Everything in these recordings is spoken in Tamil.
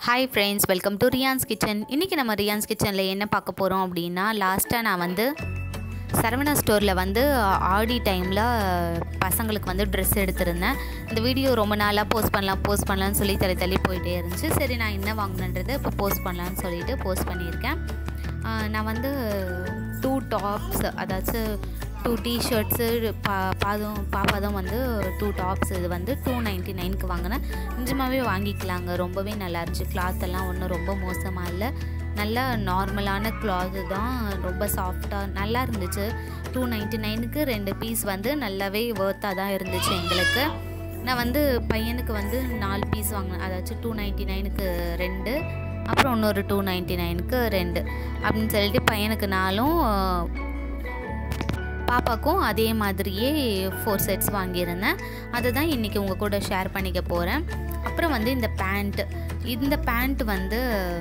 hi friends welcome to Ryan's kitchen இன்றைக்கி நம்ம ரியான்ஸ் கிச்சனில் என்ன பார்க்க போகிறோம் அப்படின்னா லாஸ்ட்டாக நான் வந்து சரவணா ஸ்டோரில் வந்து ஆடி டைமில் பசங்களுக்கு வந்து ட்ரெஸ் எடுத்திருந்தேன் இந்த வீடியோ ரொம்ப நாளாக போஸ்ட் பண்ணலாம் போஸ்ட் பண்ணலாம்னு சொல்லி தள்ளி தள்ளி போயிட்டே இருந்துச்சு சரி நான் என்ன வாங்கினன்றது இப்போ போஸ்ட் பண்ணலான்னு சொல்லிட்டு போஸ்ட் பண்ணியிருக்கேன் ஆஹ் நான் வந்து டூ டாப்ஸ் அதாச்சும் டூ டிஷர்ட்ஸு பா பாதும் பாப்பாதும் வந்து டூ டாப்ஸ் இது வந்து டூ நைன்ட்டி நைனுக்கு வாங்கினேன் நிஜமாகவே வாங்கிக்கலாங்க ரொம்பவே நல்லா இருந்துச்சு கிளாத் எல்லாம் ஒன்றும் ரொம்ப மோசமாக இல்லை நல்ல நார்மலான கிளாத்து தான் ரொம்ப சாஃப்டாக நல்லா இருந்துச்சு டூ நைன்ட்டி நைனுக்கு ரெண்டு பீஸ் வந்து நல்லாவே ஒர்த்தாக தான் இருந்துச்சு எங்களுக்கு நான் வந்து பையனுக்கு வந்து நாலு பீஸ் வாங்கினேன் அதாச்சும் டூ நைன்ட்டி நைனுக்கு ரெண்டு அப்புறம் இன்னொரு டூ நைன்ட்டி நைனுக்கு ரெண்டு அப்படின்னு சொல்லிட்டு பையனுக்கு நாலும் பாப்பாக்கும் அதே மாதிரியே ஃபோர் செட்ஸ் வாங்கியிருந்தேன் அதை தான் இன்றைக்கி உங்கள் கூட ஷேர் பண்ணிக்க போகிறேன் அப்புறம் வந்து இந்த பேண்ட் இந்த பேண்ட் வந்து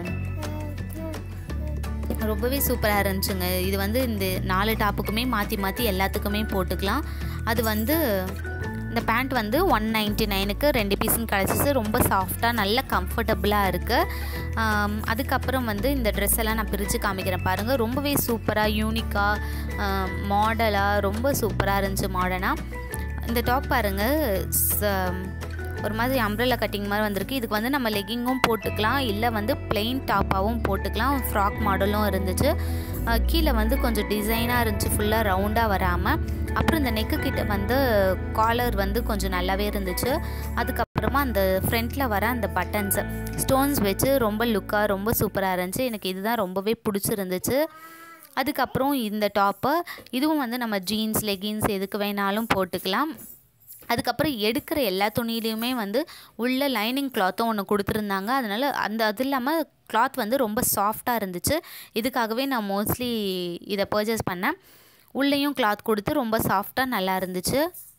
ரொம்பவே சூப்பராக இருந்துச்சுங்க இது வந்து இந்த நாலு டாப்புக்குமே மாற்றி மாற்றி எல்லாத்துக்குமே போட்டுக்கலாம் அது வந்து இந்த பேண்ட் வந்து ஒன் நைன்ட்டி நைனுக்கு ரெண்டு பீஸும் கிடச்சிச்சு ரொம்ப சாஃப்டாக நல்ல கம்ஃபர்டபுளாக இருக்குது அதுக்கப்புறம் வந்து இந்த ட்ரெஸ் எல்லாம் நான் பிரித்து காமிக்கிறேன் பாருங்கள் ரொம்பவே சூப்பராக யூனிக்காக மாடலாக ரொம்ப சூப்பராக இருந்துச்சு மாடர்னாக இந்த டாப் பாருங்கள் ஒரு மாதிரி அம்ப்ரெல்லா கட்டிங் மாதிரி வந்திருக்கு இதுக்கு வந்து நம்ம லெகிங்கும் போட்டுக்கலாம் இல்லை வந்து பிளெயின் டாப்பாகவும் போட்டுக்கலாம் ஃப்ராக் மாடலும் இருந்துச்சு கீழே வந்து கொஞ்சம் டிசைனாக இருந்துச்சு ஃபுல்லாக ரவுண்டாக வராமல் அப்புறம் இந்த நெக்கு கிட்ட வந்து காலர் வந்து கொஞ்சம் நல்லாவே இருந்துச்சு அதுக்கப்புறமா அந்த ஃப்ரண்ட்டில் வர அந்த பட்டன்ஸ் ஸ்டோன்ஸ் வச்சு ரொம்ப லுக்காக ரொம்ப சூப்பராக இருந்துச்சு எனக்கு இதுதான் ரொம்பவே பிடிச்சிருந்துச்சு அதுக்கப்புறம் இந்த டாப்பு இதுவும் வந்து நம்ம ஜீன்ஸ் லெகின்ஸ் எதுக்கு வேணாலும் போட்டுக்கலாம் அதுக்கப்புறம் எடுக்கிற எல்லா துணியிலையுமே வந்து உள்ள லைனிங் கிளாத்தும் ஒன்று கொடுத்துருந்தாங்க அதனால் அந்த அது இல்லாமல் கிளாத் வந்து ரொம்ப சாஃப்டாக இருந்துச்சு இதுக்காகவே நான் மோஸ்ட்லி இதை பர்ச்சேஸ் பண்ணேன் உள்ளேயும் கிளாத் கொடுத்து ரொம்ப சாஃப்டாக நல்லா இருந்துச்சு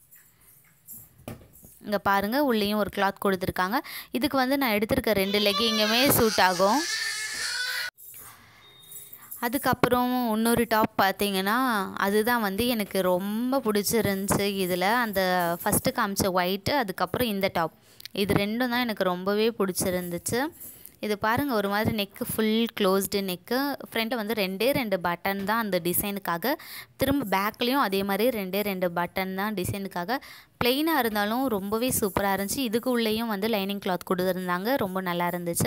இங்கே பாருங்கள் உள்ளேயும் ஒரு கிளாத் கொடுத்துருக்காங்க இதுக்கு வந்து நான் எடுத்திருக்க ரெண்டு லெக்கிங்குமே சூட் ஆகும் அதுக்கப்புறம் இன்னொரு டாப் பார்த்தீங்கன்னா அதுதான் வந்து எனக்கு ரொம்ப பிடிச்சிருந்துச்சி இதில் அந்த ஃபஸ்ட்டு காமிச்ச ஒயிட்டு அதுக்கப்புறம் இந்த டாப் இது ரெண்டும் தான் எனக்கு ரொம்பவே பிடிச்சிருந்துச்சு இது பாருங்கள் ஒரு மாதிரி நெக்கு ஃபுல் க்ளோஸ்டு நெக்கு ஃப்ரண்ட்டை வந்து ரெண்டே ரெண்டு பட்டன் தான் அந்த டிசைனுக்காக திரும்ப பேக்லேயும் அதே மாதிரி ரெண்டே ரெண்டு பட்டன் தான் டிசைனுக்காக ப்ளெயினாக இருந்தாலும் ரொம்பவே சூப்பராக இருந்துச்சு இதுக்கு உள்ளேயும் வந்து லைனிங் கிளாத் கொடுத்துருந்தாங்க ரொம்ப நல்லா இருந்துச்சு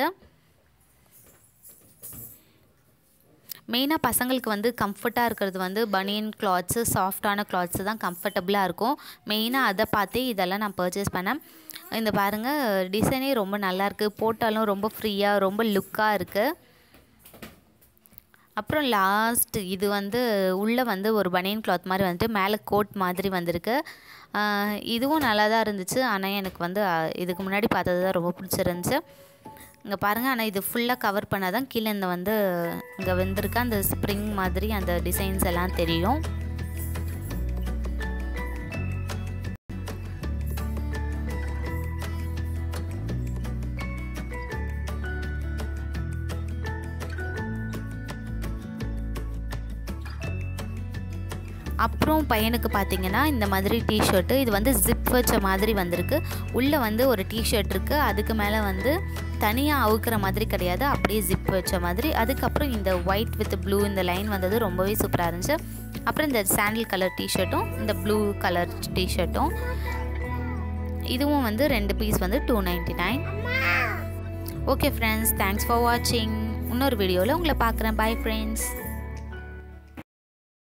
மெயினாக பசங்களுக்கு வந்து கம்ஃபர்ட்டாக இருக்கிறது வந்து பனியன் கிளாத்ஸு சாஃப்டான கிளாத்ஸு தான் கம்ஃபர்டபுளாக இருக்கும் மெயினாக அதை பார்த்தே இதெல்லாம் நான் பர்ச்சேஸ் பண்ணேன் இந்த பாருங்கள் டிசைனே ரொம்ப நல்லாயிருக்கு போட்டாலும் ரொம்ப ஃப்ரீயாக ரொம்ப லுக்காக இருக்குது அப்புறம் லாஸ்ட் இது வந்து உள்ளே வந்து ஒரு பனியன் கிளாத் மாதிரி வந்துட்டு மேலே கோட் மாதிரி வந்திருக்கு இதுவும் நல்லா தான் இருந்துச்சு ஆனால் எனக்கு வந்து இதுக்கு முன்னாடி பார்த்தது தான் ரொம்ப பிடிச்சிருந்துச்சு இங்கே பாருங்கள் ஆனால் இது ஃபுல்லாக கவர் பண்ணால் தான் கீழே இந்த வந்து இங்கே வந்திருக்க அந்த ஸ்ப்ரிங் மாதிரி அந்த டிசைன்ஸ் எல்லாம் தெரியும் அப்புறம் பையனுக்கு பார்த்தீங்கன்னா இந்த மாதிரி டிஷர்ட்டு இது வந்து ஜிப் வச்ச மாதிரி வந்திருக்கு உள்ளே வந்து ஒரு டிஷர்ட் இருக்குது அதுக்கு மேலே வந்து தனியாக அவுக்கிற மாதிரி கிடையாது அப்படியே ஜிப் வச்ச மாதிரி அதுக்கப்புறம் இந்த ஒயிட் வித் ப்ளூ இந்த லைன் வந்தது ரொம்பவே சூப்பராக இருந்துச்சு அப்புறம் இந்த சாண்டில் கலர் டிஷர்ட்டும் இந்த ப்ளூ கலர் டிஷர்ட்டும் இதுவும் வந்து ரெண்டு பீஸ் வந்து two ninety nine okay friends thanks for வாட்சிங் இன்னொரு வீடியோவில் உங்களை பார்க்குறேன் பாய் ஃப்ரெண்ட்ஸ்